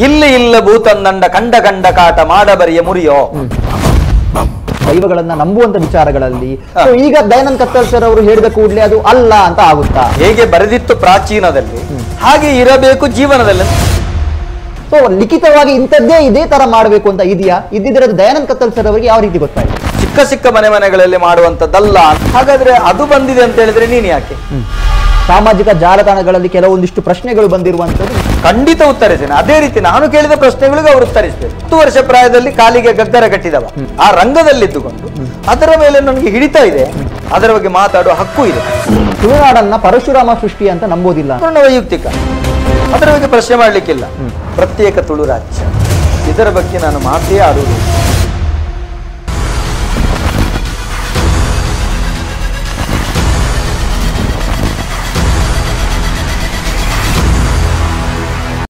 ಇಲ್ಲಿ ಇಲ್ಲ ಭೂತಂದಂಡ ಕಂಡ ಕಂಡ ಕಾಟ ಮಾಡಬರಿಯ ಮುರಿಯೋ ದೈವಗಳನ್ನ ನಂಬುವಂತ ವಿಚಾರಗಳಲ್ಲಿ So, ಈಗ ದಯಾನಂದ್ ಕತ್ತಲ್ ಸರ್ ಅವರು ಹೇಳಿದ ಕೂಡಲೇ ಅದು ಅಲ್ಲ ಅಂತ ಆಗುತ್ತಾ ಹೇಗೆ ಬರೆದಿತ್ತು ಪ್ರಾಚೀನದಲ್ಲಿ ಹಾಗೆ ಇರಬೇಕು ಜೀವನದಲ್ಲಿ ಸೊ ಲಿಖಿತವಾಗಿ ಇಂಥದ್ದೇ ಇದೇ ತರ ಮಾಡಬೇಕು ಅಂತ ಇದೆಯಾ ಇದ್ದಿದ್ರೆ ಅದು ದಯಾನಂದ್ ಕತ್ತಲ್ ಸರ್ ಅವರಿಗೆ ಯಾವ ರೀತಿ ಗೊತ್ತಾಯ್ತು ಚಿಕ್ಕ ಚಿಕ್ಕ ಮನೆ ಮನೆಗಳಲ್ಲಿ ಮಾಡುವಂತದ್ದಲ್ಲ ಹಾಗಾದ್ರೆ ಅದು ಬಂದಿದೆ ಅಂತ ಹೇಳಿದ್ರೆ ನೀನ್ ಯಾಕೆ ಸಾಮಾಜಿಕ ಜಾಲತಾಣಗಳಲ್ಲಿ ಕೆಲವೊಂದಿಷ್ಟು ಪ್ರಶ್ನೆಗಳು ಬಂದಿರುವಂತದ್ದು ಖಂಡಿತ ಉತ್ತರಿಸ್ತೇನೆ ಅದೇ ರೀತಿ ನಾನು ಕೇಳಿದ ಪ್ರಶ್ನೆಗಳಿಗೂ ಅವರು ಉತ್ತರಿಸಬೇಕು ಹತ್ತು ವರ್ಷ ಪ್ರಾಯದಲ್ಲಿ ಕಾಲಿಗೆ ಗಗ್ಗರ ಕಟ್ಟಿದವ ಆ ರಂಗದಲ್ಲಿದ್ದುಕೊಂಡು ಅದರ ಮೇಲೆ ನನಗೆ ಹಿಡಿತಾ ಇದೆ ಅದರ ಬಗ್ಗೆ ಮಾತಾಡುವ ಹಕ್ಕು ಇದೆ ತುಳುನಾಡನ್ನ ಪರಶುರಾಮ ಸೃಷ್ಟಿ ಅಂತ ನಂಬೋದಿಲ್ಲ ಪೂರ್ಣ ವೈಯಕ್ತಿಕ ಅದರ ಬಗ್ಗೆ ಪ್ರಶ್ನೆ ಮಾಡ್ಲಿಕ್ಕಿಲ್ಲ ಪ್ರತ್ಯೇಕ ತುಳು ರಾಜ್ಯ ಇದರ ಬಗ್ಗೆ ನಾನು ಮಾತೇ ಆಡುವುದು